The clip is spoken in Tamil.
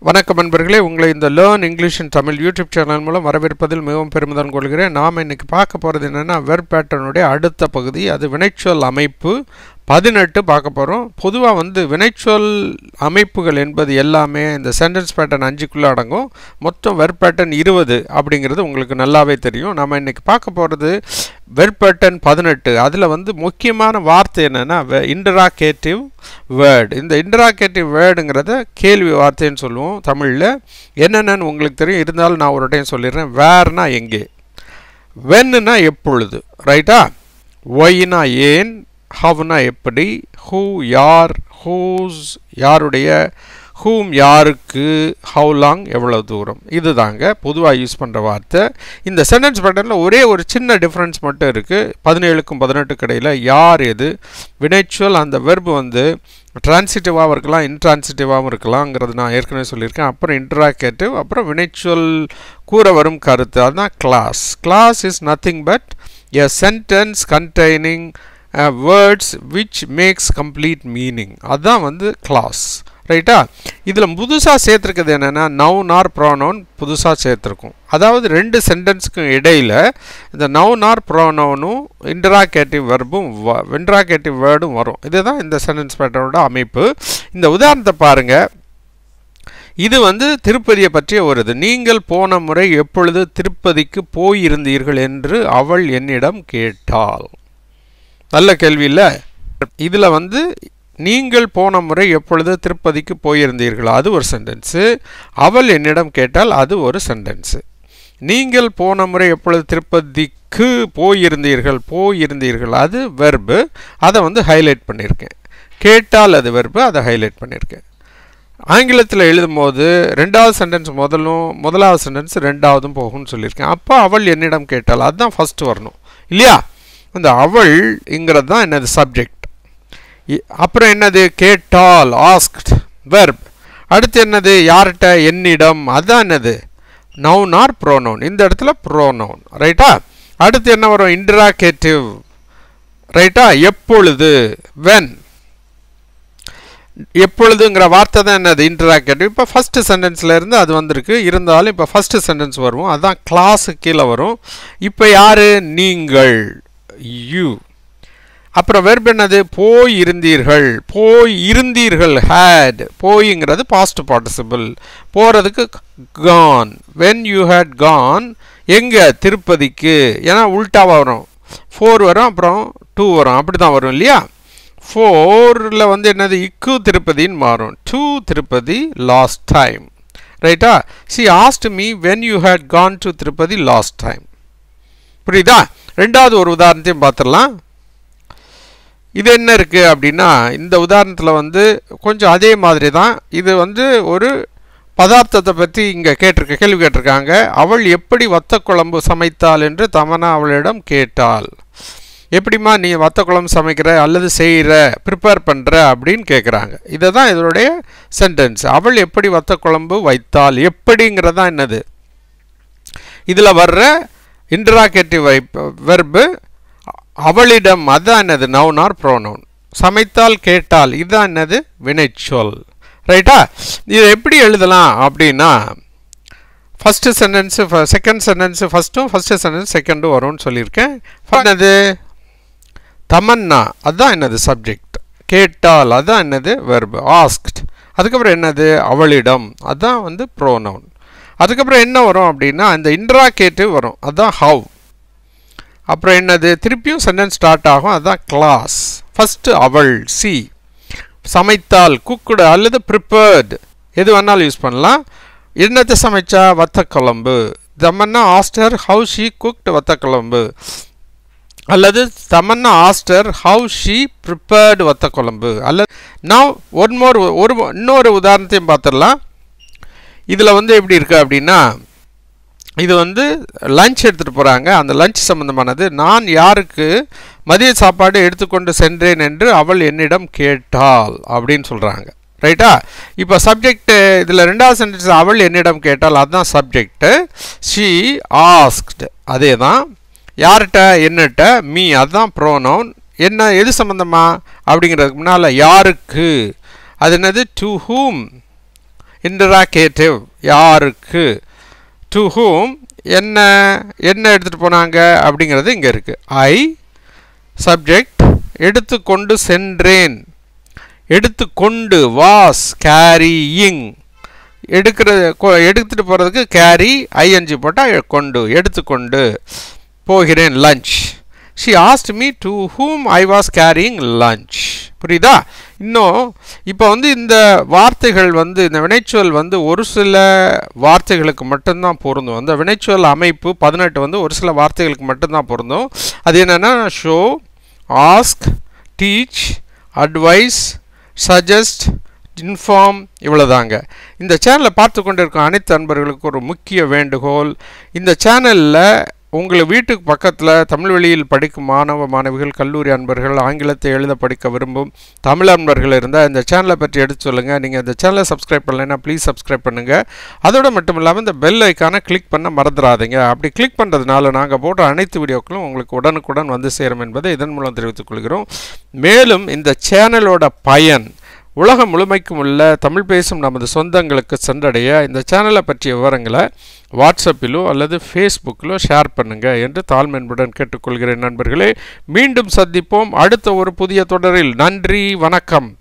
வணக்கம் நண்பர்களே உங்களை இந்த learn English in Tamil YouTube channel மூலம் வரவேற்பதில் மிகவும் பெருமிதம் கொள்கிறேன் நாம் இன்னைக்கு பார்க்க போகிறது என்னென்னா வெர்ப் பேட்டர்னுடைய அடுத்த பகுதி அது வினைச்சொல் அமைப்பு பதினெட்டு பார்க்க போகிறோம் பொதுவாக வந்து வினைச்சொல் அமைப்புகள் என்பது எல்லாமே இந்த சென்டென்ஸ் பேட்டர்ன் அஞ்சுக்குள்ளே அடங்கும் மொத்தம் வெர்ப் பேட்டர்ன் இருபது அப்படிங்கிறது உங்களுக்கு நல்லாவே தெரியும் நம்ம இன்றைக்கி பார்க்க போகிறது வெர்ப் பேட்டர்ன் பதினெட்டு அதில் வந்து முக்கியமான வார்த்தை என்னென்னா இன்டராகேட்டிவ் வேர்டு இந்த இன்டராகேட்டிவ் வேர்டுங்கிறத கேள்வி வார்த்தைன்னு சொல்லுவோம் தமிழில் என்னென்னு உங்களுக்கு தெரியும் இருந்தாலும் நான் ஒரு டைம் சொல்லிடுறேன் வேர்னா எங்கே வென்னுனா எப்பொழுது ரைட்டா ஒய்னா ஏன் ஹவ்னா எப்படி ஹூ யார் ஹூஸ் யாருடைய ஹூம் யாருக்கு ஹவு லாங் எவ்வளோ தூரம் இது தாங்க பொதுவாக யூஸ் பண்ணுற வார்த்தை இந்த சென்டென்ஸ் பேட்டர்னில் ஒரே ஒரு சின்ன டிஃப்ரென்ஸ் மட்டும் இருக்குது பதினேழுக்கும் பதினெட்டுக்கு இடையில் யார் எது வினைச்சுவல் அந்த வெர்பு வந்து டிரான்சிட்டிவாகவும் இருக்கலாம் இன்ட்ரான்சிட்டிவாகவும் இருக்கலாங்கிறது நான் ஏற்கனவே சொல்லியிருக்கேன் அப்புறம் இன்ட்ராகேட்டிவ் அப்புறம் வினைச்சுவல் கூற வரும் கருத்து அதுதான் clause clause is nothing but a sentence containing words which makes complete meaning அதுதான் வந்து கிளாஸ் ரைட்டா இதில் புதுசாக சேர்த்துருக்கிறது என்னென்னா நவுன் ஆர் ப்ரோனவுன் புதுசாக சேர்த்துருக்கும் அதாவது ரெண்டு சென்டென்ஸுக்கும் இடையில் இந்த நவுன் ஆர் ப்ரோனவுனும் இன்டராகேட்டிவ் வெர்பும் இன்டராகேட்டிவ் வேர்டும் வரும் இதுதான் இந்த சென்டென்ஸ் பேட்டரோட அமைப்பு இந்த உதாரணத்தை பாருங்கள் இது வந்து திருப்பதியை பற்றிய ஒரு இது நீங்கள் போன முறை எப்பொழுது திருப்பதிக்கு போயிருந்தீர்கள் என்று அவள் என்னிடம் கேட்டாள் நல்ல கேள்வி இல்லை இதில் வந்து நீங்கள் போன முறை எப்பொழுது திருப்பதிக்கு போயிருந்தீர்களா அது ஒரு சென்டென்ஸு அவள் என்னிடம் கேட்டால் அது ஒரு சென்டென்ஸு நீங்கள் போன முறை எப்பொழுது திருப்பதிக்கு போயிருந்தீர்கள் போயிருந்தீர்கள் அது வெர்பு அதை வந்து ஹைலைட் பண்ணியிருக்கேன் கேட்டால் அது வெர்பு அதை ஹைலைட் பண்ணியிருக்கேன் ஆங்கிலத்தில் எழுதும்போது ரெண்டாவது சென்டென்ஸ் முதலும் முதலாவது சென்டென்ஸ் ரெண்டாவதும் போகும்னு சொல்லியிருக்கேன் அப்போ அவள் என்னிடம் கேட்டால் அதுதான் ஃபஸ்ட்டு வரணும் இல்லையா அந்த அவள்ங்கிறது தான் என்னது சப்ஜெக்ட் அப்புறம் என்னது கேட்டால் ஆஸ்க்ட் வெர்ப் அடுத்து என்னது யார்கிட்ட என்னிடம் அதுதான் என்னது நவுன் ஆர் ப்ரோனவுன் இந்த இடத்துல ப்ரோனவுன் ரைட்டா அடுத்து என்ன வரும் இன்ட்ராகேட்டிவ் ரைட்டா எப்பொழுது வென் எப்பொழுதுங்கிற வார்த்தை தான் என்னது இன்டராக்டிவ் இப்போ ஃபஸ்ட்டு சென்டென்ஸில் இருந்து அது வந்திருக்கு இருந்தாலும் இப்போ ஃபஸ்ட்டு சென்டென்ஸ் வரும் அதுதான் கிளாஸு கீழே வரும் இப்போ யார் நீங்கள் யூ அப்புறம் வெர்ப் என்னது போய் இருந்தீர்கள் போய் இருந்தீர்கள் ஹேட் போய்ங்கிறது பாஸ்ட் பார்ட்டிசிபிள் போகிறதுக்கு gone when you had gone எங்கே திருப்பதிக்கு ஏன்னா உல்ட்டாவாக வரும் ஃபோர் வரும் அப்புறம் டூ வரும் அப்படி தான் வரும் இல்லையா ஃபோரில் வந்து என்னது இக்கு திருப்பதின்னு மாறும் டூ திருப்பதி லாஸ்ட் டைம் ரைட்டா she asked me when you had gone to Tirupati last time புரியுதா ரெண்டாவது ஒரு உதாரணத்தையும் பார்த்துடலாம் இது என்ன இருக்குது அப்படின்னா இந்த உதாரணத்தில் வந்து கொஞ்சம் அதே மாதிரி தான் இது வந்து ஒரு பதார்த்தத்தை பற்றி இங்கே கேட்டிருக்க கேள்வி கேட்டிருக்காங்க அவள் எப்படி வத்த குழம்பு சமைத்தாள் என்று தமனா அவளிடம் கேட்டாள் எப்படிம்மா நீ வத்த குழம்பு சமைக்கிற அல்லது செய்கிற ப்ரிப்பேர் பண்ணுற அப்படின்னு கேட்குறாங்க இதை தான் இதனுடைய சென்டென்ஸ் அவள் எப்படி வத்த குழம்பு வைத்தாள் எப்படிங்கிறதான் என்னது இதில் வர்ற இன்டராகேட்டிவ் வெர்பு அவளிடம் அதான் என்னது நவுன் ஆர் ப்ரோனவுன் சமைத்தால் கேட்டால் இதுதான் என்னது வினைச்சொல் ரைட்டா இதை எப்படி எழுதலாம் அப்படின்னா ஃபஸ்ட்டு சென்டென்ஸு செகண்ட் சென்டென்ஸு ஃபஸ்ட்டும் ஃபஸ்ட்டு சென்டென்ஸ் செகண்டும் வரும்னு சொல்லியிருக்கேன் என்னது தமன்னா அதுதான் என்னது சப்ஜெக்ட் கேட்டால் அதுதான் என்னது வெர்பு ஆஸ்க்ட் அதுக்கப்புறம் என்னது அவளிடம் அதுதான் வந்து ப்ரோனவுன் அதுக்கப்புறம் என்ன வரும் அப்படின்னா இந்த இன்ட்ராகேட்டிவ் வரும் அதுதான் ஹவ் அப்புறம் என்னது திருப்பியும் சென்டென்ஸ் ஸ்டார்ட் ஆகும் அதுதான் கிளாஸ் ஃபஸ்ட்டு அவள் சி சமைத்தால் குக்குடு அல்லது ப்ரிப்பேர்டு எது வேணாலும் யூஸ் பண்ணலாம் என்னத்தை சமைச்சா வத்த குழம்பு தமன்னா ஆஸ்டர் ஹவு ஷீ குக்டு வத்த குழம்பு அல்லது தமன்னா ஆஸ்டர் ஹவு ஷீ ப்ரிப்பேர்டு வத்த குழம்பு அல்லது நான் ஒன் மோர் ஒரு இன்னொரு உதாரணத்தையும் பார்த்துடலாம் இதில் வந்து எப்படி இருக்குது அப்படின்னா இது வந்து லஞ்ச் எடுத்துகிட்டு போகிறாங்க அந்த லஞ்ச் சம்மந்தமானது நான் யாருக்கு மதிய சாப்பாடு எடுத்துக்கொண்டு சென்றேன் என்று அவள் என்னிடம் கேட்டாள் அப்படின்னு சொல்கிறாங்க ரைட்டா இப்போ சப்ஜெக்ட் இதில் ரெண்டாவது சென்டென்ஸ் அவள் என்னிடம் கேட்டால் அதுதான் சப்ஜெக்டு ஷீ ஆஸ்க்டு அதே தான் யார்கிட்ட என்னட்ட மீ அதுதான் ப்ரோனவுன் என்ன எது சம்மந்தமா அப்படிங்கிறதுக்கு முன்னால் யாருக்கு அது என்னது டு ஹூம் இன்டராகேட்டிவ் யாருக்கு டு ஹூம் என்ன என்ன எடுத்துகிட்டு போனாங்க அப்படிங்கிறது இங்கே இருக்குது ஐ சப்ஜெக்ட் எடுத்துக்கொண்டு சென்றேன் எடுத்துக்கொண்டு வாஸ் கேரியிங் எடுக்கிற எடுத்துகிட்டு போகிறதுக்கு கேரி ஐஎன்ஜி போட்டால் கொண்டு எடுத்துக்கொண்டு போகிறேன் lunch she asked me to whom I was carrying lunch புரியுதா இன்னும் இப்போ வந்து இந்த வார்த்தைகள் வந்து இந்த வினைச்சொல் வந்து ஒரு சில வார்த்தைகளுக்கு மட்டும்தான் பொருந்தும் அந்த வினைச்சொல் அமைப்பு பதினெட்டு வந்து ஒரு சில வார்த்தைகளுக்கு மட்டும்தான் பொருந்தும் அது என்னென்னா show ask teach advise suggest inform இவ்வளோதாங்க இந்த சேனலை பார்த்து கொண்டு இருக்க அனைத்து அன்பர்களுக்கு ஒரு முக்கிய வேண்டுகோள் இந்த சேனலில் உங்கள் வீட்டுக்கு பக்கத்தில் தமிழ் வழியில் படிக்கும் மாணவ மாணவிகள் கல்லூரி அன்பர்கள் ஆங்கிலத்தை எழுத படிக்க விரும்பும் தமிழ் அன்பர்கள் இருந்தால் இந்த சேனலை பற்றி எடுத்து சொல்லுங்கள் நீங்கள் இந்த சேனலை சப்ஸ்கிரைப் பண்ணலைன்னா ப்ளீஸ் சப்ஸ்கிரைப் பண்ணுங்கள் அதோடு மட்டும் இல்லாமல் இந்த பெல் ஐக்கானை கிளிக் பண்ண மறந்துடாதீங்க அப்படி கிளிக் பண்ணுறதுனால நாங்கள் போடுற அனைத்து வீடியோக்களும் உங்களுக்கு உடனுக்குடன் வந்து சேரும் என்பதை இதன் மூலம் தெரிவித்துக் கொள்கிறோம் மேலும் இந்த சேனலோட பயன் உலகம் முழுமைக்கும் உள்ள தமிழ் பேசும் நமது சொந்தங்களுக்கு சென்றடைய இந்த சேனலை பற்றிய விவரங்களை வாட்ஸ்அப்பிலோ அல்லது ஃபேஸ்புக்கிலோ ஷேர் பண்ணுங்க என்று தாழ்மென்புடன் கேட்டுக்கொள்கிறேன் நண்பர்களே மீண்டும் சந்திப்போம் அடுத்த ஒரு புதிய தொடரில் நன்றி வணக்கம்